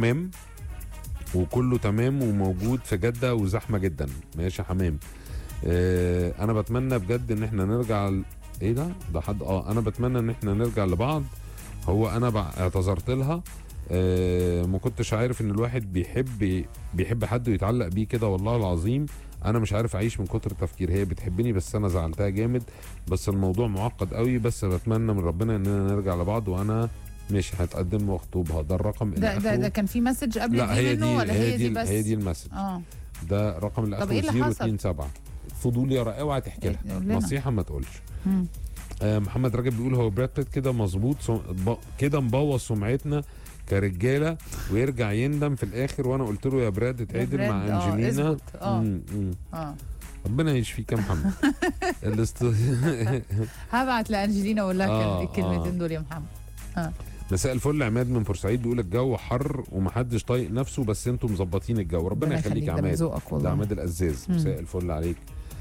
تمام وكله تمام وموجود في جده وزحمه جدا ماشي يا حمام آه انا بتمنى بجد ان احنا نرجع ل... ايه ده ده حد اه انا بتمنى ان احنا نرجع لبعض هو انا بع- اعتذرت لها آه ما كنتش عارف ان الواحد بيحب بيحب حد ويتعلق بيه كده والله العظيم انا مش عارف اعيش من كتر التفكير هي بتحبني بس انا زعلتها جامد بس الموضوع معقد قوي بس بتمنى من ربنا اننا نرجع لبعض وانا مش هتقدم واخطبها ده الرقم اللي ده ده, آخره- ده كان في مسج قبل لا دي هي منه دي ولا هي, دي, ال- بس هي دي المسج اه ده رقم اللي طب اخره إيه اللي حصل؟ 027 فضول يا رائع اوعى تحكي إيه، لها قول لنا. نصيحه ما تقولش مم. آه محمد رجب بيقول هو براد بيت كده مظبوط سم... ب... كده مبوظ سمعتنا كرجاله ويرجع يندم في الاخر وانا قلت له يا براد اتعدل براد، مع آه، انجلينا اظبط، آه. مم، مم. اه ربنا يشفيك يا محمد الاست... هبعت لانجلينا واقول لها آه، الكلمتين آه. دول يا محمد مساء الفل عماد من بورسعيد بيقول الجو حر ومحدش طايق نفسه بس انتوا مظبطين الجو ربنا يخليك يا ده من عماد ذوقك ده والله عماد القزاز مم. مساء الفل عليك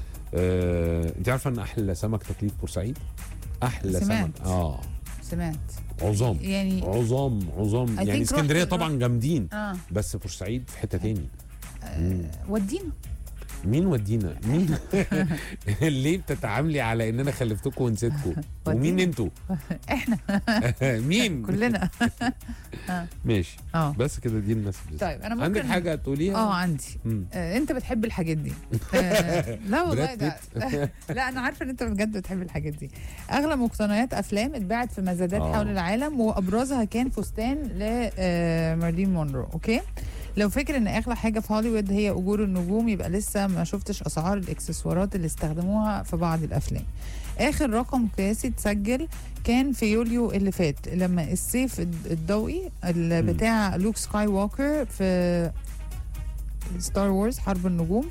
آه، انت عارفه ان احلى سمك تكليف بورسعيد احلى سمعت. سمك اه سمعت عظام يعني عظام عظام I يعني think اسكندريه رحت- طبعا جامدين اه بس بورسعيد في حته تاني مم. ودينا مين ودينا مين ليه بتتعاملي على ان انا خلفتكم ونسيتكم ومين ودينا. انتوا احنا مين كلنا ماشي اه بس كده دي المسج طيب انا ممكن عندك حاجه تقوليها اه عندي مم. آه، انت بتحب الحاجات دي آه، لا والله براد ده لا انا عارفه ان انت بجد بتحب الحاجات دي اغلى مقتنيات افلام اتباعت في مزادات آه. حول العالم وابرزها كان فستان لمارلين مونرو اوكي لو فاكر ان اغلى حاجه في هوليوود هي اجور النجوم يبقى لسه ما شفتش اسعار الاكسسوارات اللي استخدموها في بعض الافلام اخر رقم قياسي اتسجل كان في يوليو اللي فات لما السيف الد- الضوئي ال- مم. بتاع لوك سكاي ووكر في ستار وورز حرب النجوم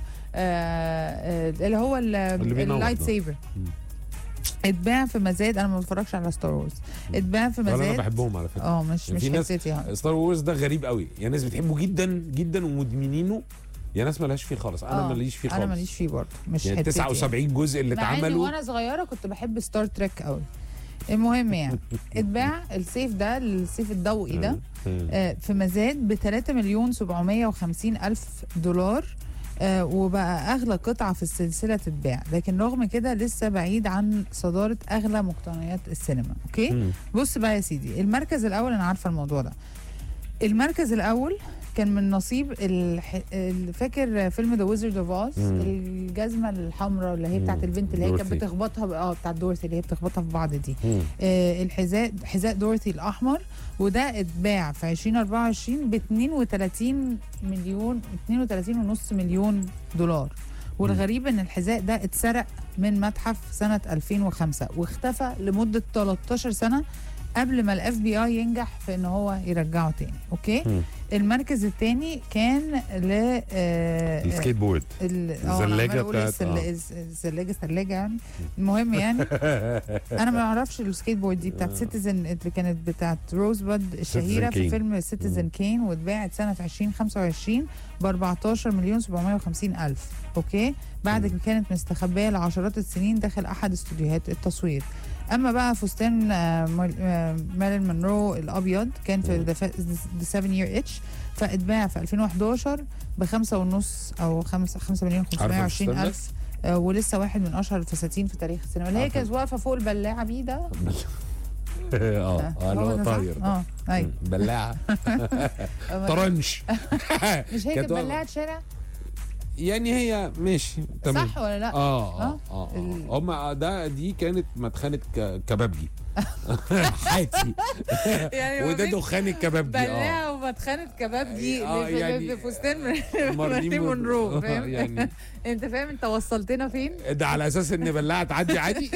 آه آه، اللي هو ال- اللي بينور اللايت ده. سيفر مم. اتباع في مزاد انا ما بتفرجش على ستار وورز اتباع في ولا انا مزاد بحبهم على فكره اه مش مش في ناس- حتتي ها. ستار وورز ده غريب قوي يا ناس بتحبه جدا جدا ومدمنينه يا ناس مالهاش فيه خالص انا آه، ماليش فيه خالص انا ماليش فيه برضه مش يعني حتتي 79 جزء اللي مع اني اتعملوا وانا صغيره كنت بحب ستار تريك قوي المهم يعني اتباع السيف ده السيف الضوئي ده آه. آه، في مزاد ب 3 مليون 750 الف دولار آه، وبقى اغلى قطعه في السلسله تتباع لكن رغم كده لسه بعيد عن صداره اغلى مقتنيات السينما اوكي مم. بص بقى يا سيدي المركز الاول انا عارفه الموضوع ده المركز الاول كان من نصيب الح... ال- فاكر فيلم ذا ويزرد اوف اوز مم. الجزمه الحمراء اللي هي مم. بتاعت البنت اللي هي كانت دورثي. بتخبطها ب- اه بتاعت دورثي اللي هي بتخبطها في بعض دي مم. آه الحذاء حذاء دورثي الاحمر وده اتباع في 2024 ب 32 مليون 32 ونص مليون دولار والغريب ان الحذاء ده اتسرق من متحف سنه 2005 واختفى لمده 13 سنه قبل ما الاف بي اي ينجح في ان هو يرجعه تاني اوكي مم. المركز الثاني كان ل آه، السكيت بورد ال- اه أنا الزلاجة عمالة أقول بتاعت- السل- آه. الز- الزلاجه ثلاجه يعني المهم يعني انا ما اعرفش السكيت بورد دي بتاعت سيتيزن اللي كانت بتاعت روز باد الشهيره في كين. فيلم سيتيزن كين واتباعت سنه 2025 ب 14 مليون 750 الف اوكي بعد مم. ما كانت مستخبيه لعشرات السنين داخل احد استوديوهات التصوير اما بقى فستان آه، مار- آه، ماريل مونرو الابيض كان في مم. ذا 7 يير اتش فاتباع في 2011 بخمسة ونص او خمسة خمسة مليون عارفة 520 الفستان ده؟ الف آه، ولسه واحد من اشهر الفساتين في تاريخ السينما اللي هي عارفة. كانت واقفه فوق البلاعه بيه ده اه اه اللي هو هو ده صح؟ طاير ده. اه ايوه مم. بلاعه آه، طرنش مش هي كانت كانت واقفة. بلاعه شارع يعني هي ماشي تمام صح ولا لا؟ اه اه آه؟ اه ال- هم ده دي كانت مدخنه ك- كبابجي حياتي يعني وده دخان الكبابجي اه بلاعه ومدخنه كباب دي آه، اللي في- يعني في فستان مارلين مارلين مونرو مونرو. فاهم يعني انت فاهم انت وصلتنا فين؟ ده على اساس ان بلاعه تعدي عادي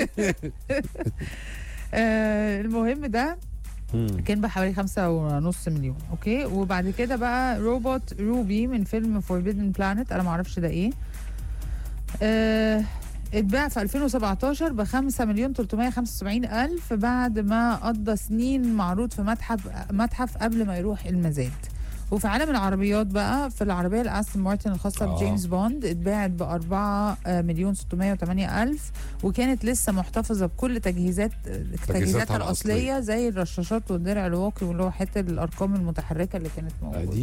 آه المهم ده مم. كان بحوالي خمسة ونص مليون اوكي وبعد كده بقى روبوت روبي من فيلم فوربيدن بلانت انا معرفش ده ايه آه اتباع في 2017 ب 5 مليون 375 الف بعد ما قضى سنين معروض في متحف متحف قبل ما يروح المزاد وفي عالم العربيات بقى في العربيه الاستون مارتن الخاصه آه. بجيمس بوند اتباعت ب 4 مليون 608 الف وكانت لسه محتفظه بكل تجهيزات تجهيزاتها الاصليه زي الرشاشات والدرع الواقي ولوحات الارقام المتحركه اللي كانت موجوده دي